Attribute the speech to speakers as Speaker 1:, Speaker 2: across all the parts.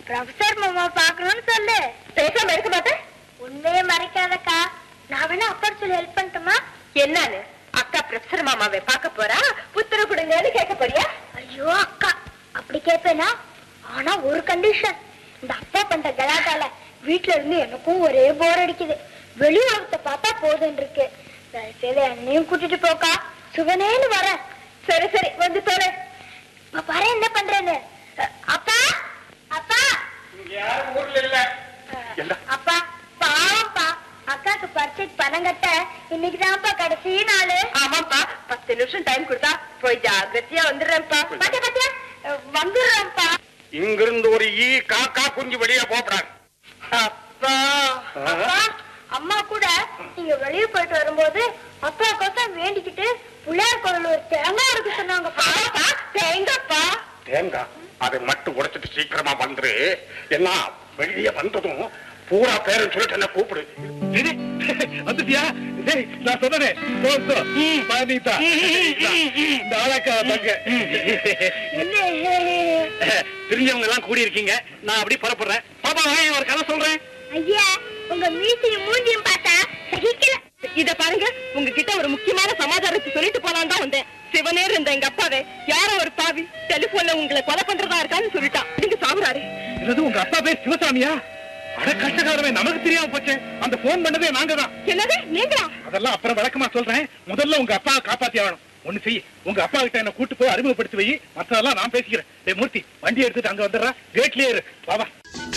Speaker 1: Professor மாமா பார்க்கணும்னு சொல்லு
Speaker 2: பேசாம இருக்க மாட்டேன்
Speaker 1: உண்மையை மறைக்காதக்கா நான் வேணா அப்பா சொல்லி ஹெல்ப் பண்ணட்டுமா
Speaker 2: என்னன்னு அக்கா ப்ரொஃபசர் மாமாவை பார்க்க போறா உத்தரவு கொடுங்கன்னு கேட்க போறியா
Speaker 1: ஐயோ அக்கா அப்படி கேட்பேனா ஆனா ஒரு கண்டிஷன் இந்த அப்பா பண்ற கலாட்டால வீட்ல இருந்து எனக்கும் ஒரே போர் அடிக்குது வெளி உலகத்தை பார்த்தா போதும் இருக்கு தயவுசெய்து என்னையும் கூட்டிட்டு போக்கா சுகனேன்னு வரேன்
Speaker 2: சரி சரி வந்து தோலை
Speaker 1: இப்ப பாரு என்ன பண்றேன்னு அ, அப்பா அப்பா
Speaker 3: யாரும் ஊர்ல இல்ல என்ன?
Speaker 1: அப்பா பாவம்ப்பா அக்காக்கு பரீட்சைக்கு பணம் கட்ட இன்னைக்கு தான்ப்பா கடைசி நாளு
Speaker 2: ஆமாப்பா பத்து நிமிஷம் டைம் கொடுத்தா போய் ஜாகிரதையா வந்துடுறேன்ப்பா
Speaker 1: பாத்தியா பாத்தியா அ, வந்துடுறேன்ப்பா
Speaker 3: இங்கிருந்து ஒரு ஈ காக்கா குஞ்சு வெளியே போப்படாது
Speaker 2: அப்பா
Speaker 1: அப்பா அம்மா கூட நீங்க வெளியே போயிட்டு வரும்போது அப்பா கோசம் வேண்டிக்கிட்டு பிள்ளையார் கோவில் ஒரு தேங்காய் இருக்கு சொன்னாங்கப்பா
Speaker 2: தேங்கப்பா
Speaker 3: தேங்காய் அதை மட்டும் உடைச்சிட்டு சீக்கிரமா வந்துரு என்ன வெளியே வந்ததும் பூரா பேரும் சொல்லிட்டு என்ன கூப்பிடு
Speaker 4: வந்துட்டியா டேய் நான் சொன்னனே தோசோ பானிதா இந்த ஆளாக்கா தங்க தெரிஞ்சவங்க எல்லாம் கூடி இருக்கீங்க நான் அப்படி புறப்படுறேன் பாப்பா வாங்க ஒரு கதை சொல்றேன்
Speaker 1: ஐயா உங்க மீசையும் மூஞ்சியும் பார்த்தா சகிக்கல
Speaker 2: இத பாருங்க உங்ககிட்ட ஒரு முக்கியமான சமாச்சாரத்தை சொல்லிட்டு போலாம் தான் வந்தேன் சிவனேர் இருந்த எங்க அப்பாவே யாரோ ஒரு பாவி டெலிபோன்ல உங்களை கொலை பண்றதா இருக்கான்னு சொல்லிட்டான் நீங்க சாகுறாரு
Speaker 4: இது உங்க அப்பா பேர் சிவசாமியா அட கஷ்டக்காரமே நமக்கு தெரியாம போச்சு அந்த போன் பண்ணதே நாங்க தான்
Speaker 2: என்னது நீங்களா
Speaker 4: அதெல்லாம் அப்புறம் விளக்கமா சொல்றேன் முதல்ல உங்க அப்பா காப்பாத்தி ஆகணும் ஒண்ணு செய் உங்க அப்பா கிட்ட என்ன கூட்டு போய் அறிமுகப்படுத்தி வை மத்ததெல்லாம் நான் பேசிக்கிறேன் டேய் மூர்த்தி வண்டி எடுத்துட்டு அங்க வந்துடுறா கேட்லயே இரு பாபா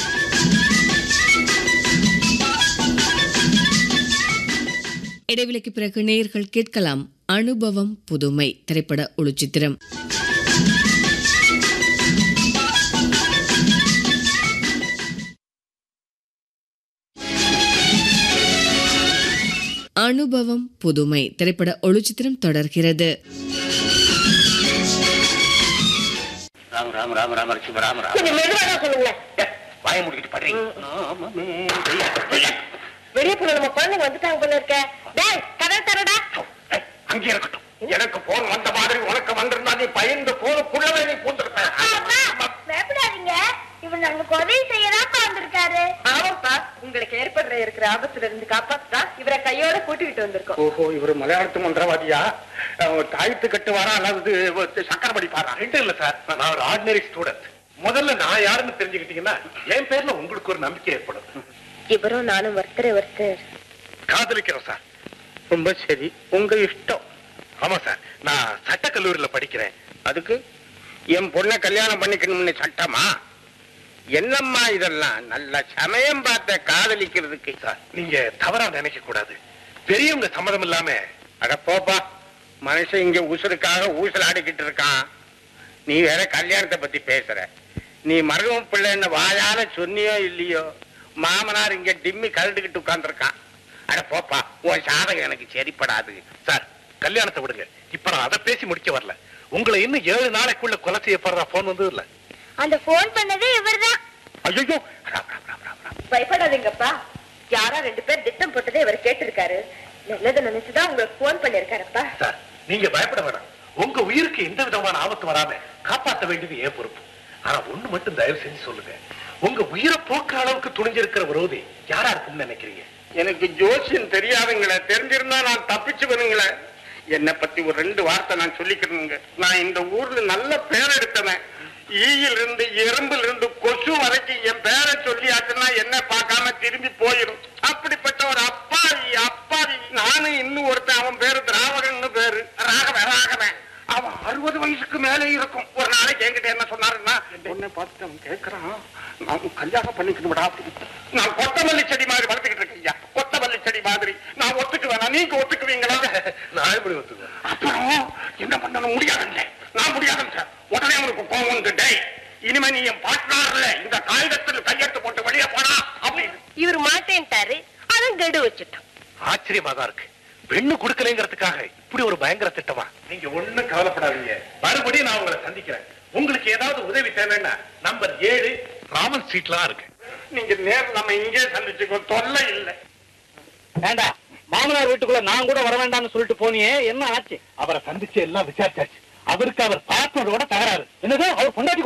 Speaker 5: இடைவெளிக்கு பிறகு நேயர்கள் கேட்கலாம் அனுபவம் புதுமை திரைப்பட ஒளிச்சித்திரம் அனுபவம் புதுமை திரைப்பட ஒளிச்சித்திரம் தொடர்கிறது
Speaker 3: ராம ராம ராம ராம சிவ ராம ராம
Speaker 2: கொஞ்சம் மெதுவாக சொல்லுங்களேன்
Speaker 3: வாய முடிக்கிட்டு படுறீங்க நாமமே ஜெய.
Speaker 2: வெளியே போன நம்ம குழந்தைங்க வந்துட்டாங்க போல இருக்க டேய் கதை தரடா
Speaker 3: ஏய், அங்கே இருக்கட்டும் எனக்கு போன் வந்த மாதிரி உனக்கு வந்திருந்தா நீ பயந்து போனுக்குள்ளவே நீ பூந்துருப்ப
Speaker 1: பயப்படாதீங்க இவர் நமக்கு உதவி செய்யதான் வந்திருக்காரு
Speaker 2: ஆமாப்பா உங்களுக்கு ஏற்படுற இருக்கிற ஆபத்துல இருந்து காப்பாத்தா இவரை கையோட கூட்டிக்கிட்டு வந்திருக்கோம்
Speaker 3: ஓஹோ இவர் மலையாளத்து மந்திரவாதியா அஹ், தாயத்து கட்டு வாரா அல்லது சக்கர படிப்பாரா
Speaker 4: ரெண்டும் இல்ல சார் நான் ஒரு ஆர்டினரி ஸ்டூடெண்ட் முதல்ல நான் யாருன்னு தெரிஞ்சுக்கிட்டீங்கன்னா என் பேர்ல உங்களுக்கு ஒரு நம்பிக்கை ஏற்படும்
Speaker 2: இவரும் நானும் ஒருத்தர் ஒருத்தர்
Speaker 4: காதலிக்கிறோம் சார்
Speaker 3: ரொம்ப சரி உங்க இஷ்டம்
Speaker 4: ஆமா சார் நான் சட்டக்கல்லூரியில படிக்கிறேன்
Speaker 3: அதுக்கு என் பொண்ணை கல்யாணம் பண்ணிக்கணும்னு சட்டமா என்னம்மா இதெல்லாம் நல்ல சமயம் பார்த்த காதலிக்கிறதுக்கு
Speaker 4: சார் நீங்க தவறா நினைக்க கூடாது பெரியவங்க சம்மதம் இல்லாம
Speaker 3: அட போப்பா மனுஷன் இங்க உசுருக்காக ஊசல் ஆடிக்கிட்டு இருக்கான் நீ வேற கல்யாணத்தை பத்தி பேசுற நீ மருகம் பிள்ளைன்னு வாயால சொன்னியோ இல்லையோ மாமனார் இங்க டிம்மி கலந்துக்கிட்டு உட்கார்ந்துருக்கான் அட போப்பா உன் சாதகம் எனக்கு சரிப்படாது
Speaker 4: சார் கல்யாணத்தை விடுங்க இப்ப நான் அதை பேசி முடிக்க வரல உங்களை இன்னும் ஏழு நாளைக்குள்ள கொலை செய்யப்படுற போன் வந்தது இல்ல
Speaker 1: அந்த போன் பண்ணதே இவர்தான்
Speaker 3: ஐயோ
Speaker 2: பயப்படாதீங்கப்பா யாரோ ரெண்டு பேர் திட்டம் போட்டதே இவர் கேட்டிருக்காரு நல்லது நினைச்சுதான் உங்களுக்கு போன் பண்ணிருக்காருப்பா
Speaker 4: சார் நீங்க பயப்பட வேணாம் உங்க உயிருக்கு எந்த விதமான ஆபத்து வராம காப்பாற்ற வேண்டியது ஏன் பொறுப்பு ஆனா ஒண்ணு மட்டும் தயவு செஞ்சு சொல்லுங்க உங்க உயிரை போக்குற அளவுக்கு துணிஞ்சிருக்கிற விரோதி யாரா இருக்கும்னு நினைக்கிறீங்க
Speaker 3: எனக்கு ஜோசியம் தெரியாதுங்களே தெரிஞ்சிருந்தா நான் தப்பிச்சு வருங்களே என்னை பத்தி ஒரு ரெண்டு வார்த்தை நான் சொல்லிக்கிறேங்க நான் இந்த ஊர்ல நல்ல பேர் எடுத்தவன் ஈயில் இருந்து எறும்பில் இருந்து கொசு வரைக்கும் என் பேரை சொல்லியாச்சுன்னா என்ன பார்க்காம திரும்பி போயிடும் அப்படிப்பட்ட ஒரு அப்பாவி அப்பாவி நானும் இன்னும் ஒருத்தன் அவன் பேரு திராவகன்னு பேரு ராகவன் ராகவன் அவன் அறுபது வயசுக்கு மேலே இருக்கும் ஒரு நாளைக்கு என்கிட்ட என்ன சொன்னாருன்னா உன்னை பார்த்துட்டு அவன் கேட்கறான் நான் கல்யாணம் பண்ணிக்கணும்டா அப்படின்னு. நான் கொத்தமல்லி செடி மாதிரி வளர்த்துக்கிட்டு இருக்கேன் ஐயா. கொத்தமல்லி செடி மாதிரி நான் ஒத்துக்குவேனா நீங்க ஒத்துக்குவீங்களா
Speaker 4: நான் எப்படி ஒத்துக்குவேன்
Speaker 3: அப்புறம் என்ன பண்ணணும் முடியாதுங்க நான் முடியாதுங்க சார் உடனே அவனுக்கு கோவம் வந்து டேய் இனிமே நீ என் பார்ட்னர்ல இந்த காகிதத்தில் கையெழுத்து போட்டு வெளியே போனா அப்படின்னு
Speaker 2: இவர் மாட்டேன்ட்டாரு அதான் கெடு வச்சுட்டான்
Speaker 4: ஆச்சரியமா தான் இருக்கு பெண்ணு கொடுக்கலைங்கிறதுக்காக இப்படி ஒரு பயங்கர திட்டமா நீங்க ஒண்ணும் கவலைப்படாதீங்க மறுபடியும் நான் உங்களை சந்திக்கிறேன் உங்களுக்கு ஏதாவது உதவி தேவைன்னா நம்பர் ஏழு ராமன் ஸ்ட்ரீட்லாம் இருக்கு
Speaker 3: நீங்க நேரம் நம்ம இங்கே சந்திச்சுக்கோ தொல்லை இல்லை
Speaker 6: ஏண்டா மாமனார் வீட்டுக்குள்ள நான் கூட வர வேண்டாம்னு சொல்லிட்டு போனியே என்ன ஆச்சு
Speaker 4: அவரை சந்திச்சு எல்லாம் விசாரிச்சாச்சு அவருக்கு அவர் பார்ட்னரோட தகராறு
Speaker 6: என்னது அவர் பொண்டாட்டி